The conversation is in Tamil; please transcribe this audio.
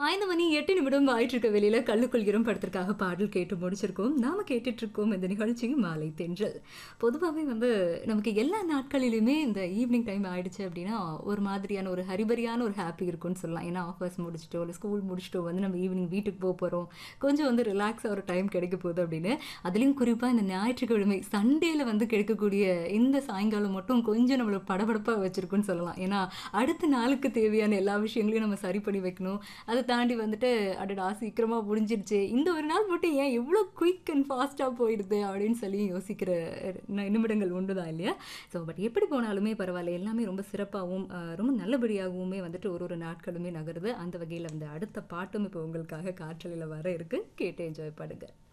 ஐந்து மணி எட்டு நிமிடம் ஆயிட்டு இருக்க வெளியில கள்ளுக்கொள்கிறோம் படத்திற்காக பாடல் கேட்டு முடிச்சிருக்கோம் நாம கேட்டுட்டு இருக்கோம் இந்த நிகழ்ச்சி மாலை தென்றல் பொதுவாகவே வந்து நமக்கு எல்லா நாட்களிலுமே இந்த ஈவினிங் டைம் ஆயிடுச்சு அப்படின்னா ஒரு மாதிரியான ஒரு ஹரிபரியான ஒரு ஹாப்பி இருக்கும்னு சொல்லலாம் ஏன்னா ஆஃபர்ஸ் முடிச்சிட்டோ இல்லை ஸ்கூல் முடிச்சிட்டோ வந்து நம்ம ஈவினிங் வீட்டுக்கு போக போகிறோம் கொஞ்சம் வந்து ரிலாக்ஸாக ஒரு டைம் கிடைக்க போகுது அப்படின்னு அதுலேயும் குறிப்பாக இந்த ஞாயிற்றுக்கிழமை சண்டேல வந்து கிடைக்கக்கூடிய இந்த சாயங்காலம் மட்டும் கொஞ்சம் நம்மளை படபடப்பாக வச்சிருக்குன்னு சொல்லலாம் ஏன்னா அடுத்த நாளுக்கு தேவையான எல்லா விஷயங்களையும் நம்ம சரி பண்ணி வைக்கணும் அதை தாண்டி வந்துட்டு அடடா சீக்கிரமாக முடிஞ்சிருச்சு இந்த ஒரு நாள் மட்டும் ஏன் எவ்வளோ குயிக் அண்ட் ஃபாஸ்ட்டாக போயிடுது அப்படின்னு சொல்லி யோசிக்கிற நி- நிமிடங்கள் உண்டு தான் இல்லையா ஸோ பட் எப்படி போனாலுமே பரவாயில்ல எல்லாமே ரொம்ப சிறப்பாகவும் அஹ், ரொம்ப நல்லபடியாகவுமே வந்துட்டு ஒரு ஒரு நாட்களுமே நகருது அந்த வகையில் வந்து அடுத்த பாட்டும் இப்போ உங்களுக்காக காற்றலையில் வர இருக்கு கேட்டு என்ஜாய் பண்ணுங்க